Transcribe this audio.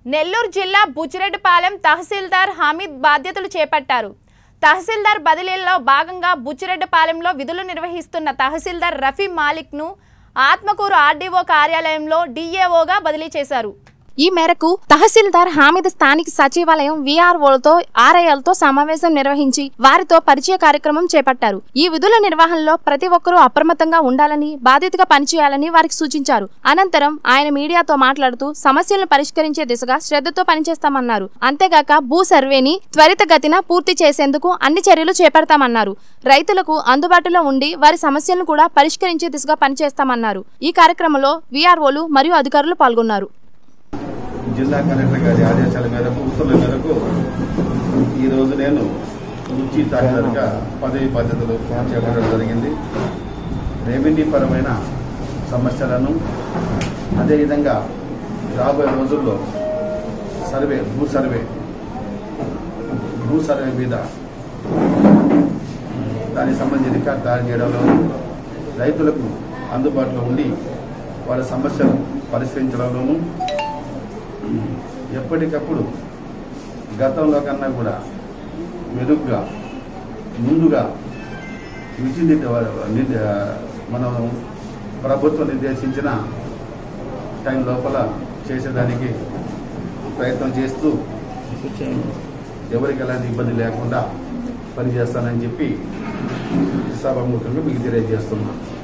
నెల్లూరు జిల్లా బుచ్చిరెడ్డిపాలెం తహసీల్దార్ హమీద్ బాధ్యతలు చేపట్టారు తహసీల్దార్ బదిలీల్లో భాగంగా బుచ్చిరెడ్డిపాలెంలో విధులు నిర్వహిస్తున్న తహసీల్దార్ రఫీ మాలిక్ను ఆత్మకూరు ఆర్డీఓ కార్యాలయంలో డీఏఓగా బదిలీ చేశారు ఈ మేరకు తహసీల్దార్ హామీద్ స్థానిక సచివాలయం వీఆర్ఓలతో ఆర్ఐఎల్తో సమావేశం నిర్వహించి వారితో పరిచయ కార్యక్రమం చేపట్టారు ఈ విధుల నిర్వహణలో ప్రతి ఒక్కరూ అప్రమత్తంగా ఉండాలని బాధ్యతగా పనిచేయాలని వారికి సూచించారు అనంతరం ఆయన మీడియాతో మాట్లాడుతూ సమస్యలను పరిష్కరించే దిశగా శ్రద్ధతో పనిచేస్తామన్నారు అంతేగాక భూ సర్వేని త్వరితగతిన పూర్తి చేసేందుకు అన్ని చర్యలు చేపడతామన్నారు రైతులకు అందుబాటులో ఉండి వారి సమస్యలను కూడా పరిష్కరించే దిశగా పనిచేస్తామన్నారు ఈ కార్యక్రమంలో వీఆర్ఓలు మరియు అధికారులు పాల్గొన్నారు జిల్లా కలెక్టర్ గారి ఆదేశాల మేరకు ఉత్తర్వుల మేరకు ఈరోజు నేను రుచి తహసీల్దార్గా పదవి బాధ్యతలు చేపట్టడం జరిగింది రెవెన్యూ పరమైన సమస్యలను అదేవిధంగా రాబోయే రోజుల్లో సర్వే భూ సర్వే భూ సర్వే మీద దానికి సంబంధించి రికార్డ్ తయారు చేయడంలో రైతులకు అందుబాటులో ఉండి వాళ్ళ సమస్యలు పరిష్కరించడంలోనూ ఎప్పటికప్పుడు గతంలో కన్నా కూడా మెరుగ్గా ముందుగా విచిందిత మనం ప్రభుత్వం నిర్దేశించిన టైం లోపల చేసేదానికి ప్రయత్నం చేస్తూ ఎవరికి ఎలాంటి ఇబ్బంది లేకుండా పనిచేస్తానని చెప్పి సభాముఖంగా మీకు తెలియజేస్తున్నాను